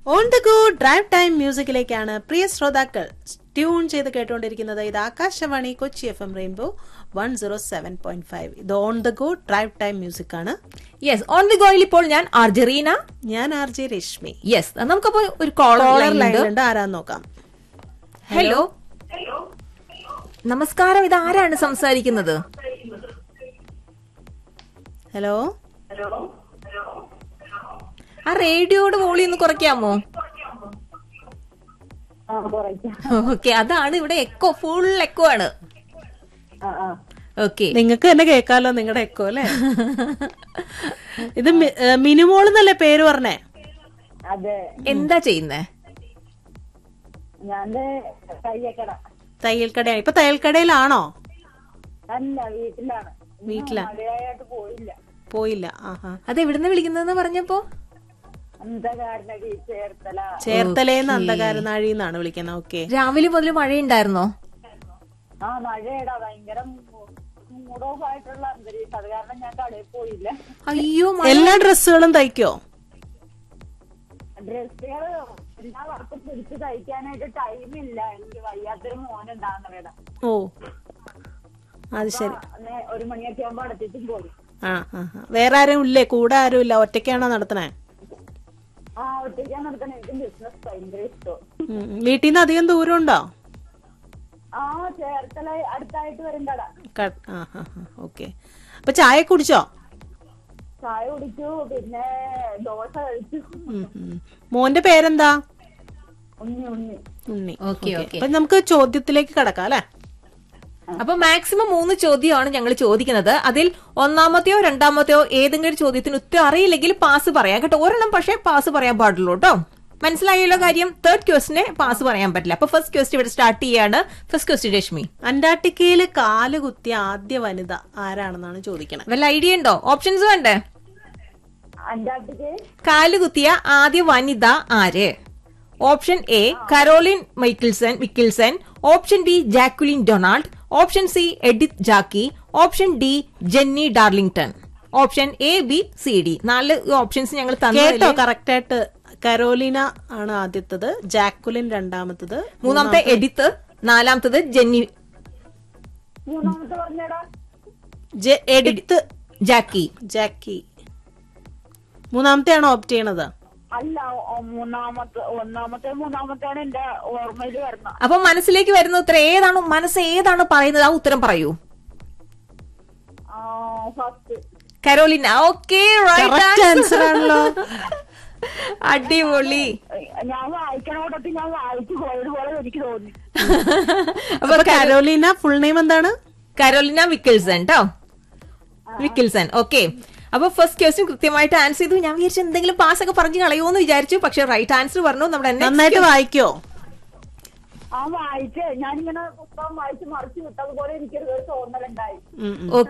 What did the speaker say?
On the go drive time മ്യൂസിക്കിലേക്കാണ് പ്രിയ ശ്രോതാക്കൾ ട്യൂൺ ചെയ്ത് കേട്ടുകൊണ്ടിരിക്കുന്നത് ഇത് Akashvani Kochi F M rainbow one zero seven point five ഇത് on the go drive time music ആണ് യെസ് ഓൺ ദി ഗോയിൽ ഇപ്പോൾ ഞാൻ അർജറീന ഞാൻ ആർ ജെ രശ്മി യെസ് നമുക്കപ്പോ ഒരു കോളർ കോളർ ലൈൻ ഉണ്ട് ലൈനിലുണ്ട് ആരാന്ന് നോക്കാം ഹലോ നമസ്കാരം ഇത് ആരാണ് സംസാരിക്കുന്നത് ഹലോ ആ റേഡിയോയുടെ വോളി ഒന്ന് കുറയ്ക്കാമോ ആ കുറയ്ക്കാം ഓക്കെ അതാണ് ഇവിടെ എക്കോ ഫുൾ എക്കോ ആണ് ആ ആ ഓക്കെ നിങ്ങൾക്ക് തന്നെ കേൾക്കാലോ നിങ്ങളുടെ എക്കോ അല്ലേ ഇത് മി- ഏ, മിനിമോൾ എന്നല്ലേ പേര് പറഞ്ഞേ അതെ എന്താ ചെയ്യുന്നേ ഞാൻ കയ്യക്കട തയ്യൽ കടയാണ് ഇപ്പൊ തയ്യൽ കടയിലാണോ അല്ല വീട്ടിലാണ് ഇന്ന് വീട്ടിലാ? മഴയായിട്ട് പോയില്ല പോയില്ല ആഹാ അത് എവിടുന്ന് വിളിക്കുന്നതെന്ന് പറഞ്ഞപ്പോ അന്ധകാരനടി ചേർത്തല ചേർത്തലേന്ന് അന്ധകാരനാഴി എന്നാണ് വിളിക്കുന്നത് ഓക്കെ രാവിലെ മുതൽ മഴയുണ്ടായിരുന്നോ ആ മഴയുടെ ഭയങ്കര മൂഡ് ഓഫ് ആയിട്ടുള്ള അന്തരീക്ഷം അത് കാരണം ഞാൻ കടയിൽ പോയില്ല അയ്യോ മഴ എല്ലാ ഡ്രസ്സുകളും തയ്ക്കോ ഡ്രസ്സുകൾ എല്ലാ വർക്കും പിടിച്ച് തയ്ക്കാനായിട്ട് ടൈമില്ല എനിക്ക് വയ്യാത്തൊരു മോനുണ്ടാകുന്നവരുടെ ഓ അത് ശരി അന്ന് ഒരു മണിയൊക്കെ ആകുമ്പോ അടുത്തേക്കും പോയി ആ ആ ആ. വേറെ ആരും ഇല്ലേ കൂടെ ആരും ഇല്ല ഒറ്റയ്ക്കാണോ നടത്തണേ ആ ഒറ്റയ്ക്കാൻ നടത്താൻ എനിക്ക് ബിസിനസ് ഭയങ്കര ഇഷ്ടം ഉം. വീട്ടിൽ നിന്ന് അധികം ദൂരം ഉണ്ടോ ആ ചേർത്തല അടുത്തായിട്ട് വരും കട ക- ആ ആ ഓക്കെ അപ്പൊ ചായ കുടിച്ചോ ചായ കുടിച്ചു പിന്നെ ദോശ കഴിച്ചു ഉം, ഉം. മോന്റെ പേരെന്താ Unni Unni Unni okay okay. Okay അപ്പൊ നമുക്ക് ചോദ്യത്തിലേക്ക് കടക്കാം അല്ലെ അപ്പൊ മാക്സിമം മൂന്ന് ചോദ്യമാണ് ഞങ്ങൾ ചോദിക്കുന്നത് അതിൽ ഒന്നാമത്തെയോ രണ്ടാമത്തെയോ ഏതെങ്കിലും ചോദ്യത്തിന് ഉത്തരം അറിയില്ലെങ്കിൽ പാസ് പറയാം കേട്ടോ ഒരെണ്ണം പക്ഷേ പാസ് പറയാൻ പാടുള്ളൂ കേട്ടോ മനസ്സിലായല്ലോ കാര്യം തേർഡ് ക്വസ്റ്റിനെ പാസ് പറയാൻ പറ്റില്ല അപ്പൊ ഫസ്റ്റ് ക്വസ്റ്റ്യൻ ഇവിടെ സ്റ്റാർട്ട് ചെയ്യാണ് ഫസ്റ്റ് ക്വസ്റ്റ്യൻ രശ്മി അന്റാർട്ടിക്കയിൽ കാല് കുത്തിയ ആദ്യ വനിത ആരാണെന്നാണ് ചോദിക്കണത് വല്ല ഐഡിയ ഉണ്ടോ ഓപ്ഷൻസ് വേണ്ടേ അന്റാർട്ടിക്ക് കാലുകുത്തിയ ആദ്യ വനിത ആര് option A Caroline Michaelson Mikkelsen option B Jacqueline Donald option C Edith Jackie option D Jenny Darlington option A B C D നാല് ഓപ്ഷൻസ് ഞങ്ങൾ കേട്ടോ തന്നു കറക്റ്റ് ആയിട്ട് കരോലിന ആണ് ആദ്യത്തത് ജാക്കുലിൻ രണ്ടാമത്തത് മൂന്നാമത്തെ എഡിത്ത് നാലാമത്തത് ജെന്നി മൂന്നാമത്തെ പറഞ്ഞടാ ജെ- എഡിത്ത് ജാക്കി ജാക്കി മൂന്നാമത്തെ ആണോ ഓപ്റ്റ് ചെയ്യണത് അല്ല ഒ- മൂന്നാമത്തെ ഒന്നാമത്തെ മൂന്നാമത്തെയാണ് എന്റെ ഓർമ്മയിൽ വരുന്നത് അപ്പൊ മനസ്സിലേക്ക് വരുന്ന ഉത്തരം ഏതാണ് മനസ്സ് ഏതാണ് പറയുന്നത് ആ ഉത്തരം പറയൂ first Carolina okay correct answer ആണല്ലോ അടിപൊളി ഞാൻ വായിക്കണോടത്ത് ഞാൻ വായിച്ചു പോയതുപോലെ എനിക്ക് തോന്നി അപ്പൊ കരോലിന ഫുൾ നെയിം എന്താണ് കരോലിന വിക്കിൾസൺ കേട്ടോ വിക്കിൾസൺ ഓക്കെ അപ്പൊ ഫസ്റ്റ് ക്വസ്റ്റ്യൻ കൃത്യമായിട്ട് ആൻസർ ചെയ്തു ഞാൻ വിചാരിച്ചു എന്തെങ്കിലും പാസ് ഒക്കെ പറഞ്ഞു കളയുമെന്ന് വിചാരിച്ചു പക്ഷെ റൈറ്റ് ആൻസർ പറഞ്ഞു നമ്മുടെ next നന്നായിട്ട് വായിക്കോ ആ വായിച്ച് ഞാനിങ്ങനെ പുസ്തകം വായിച്ച് മറിച്ച് വിട്ടതുപോലെ എനിക്കൊരു തോന്നലുണ്ടായി ഉം, ഉം.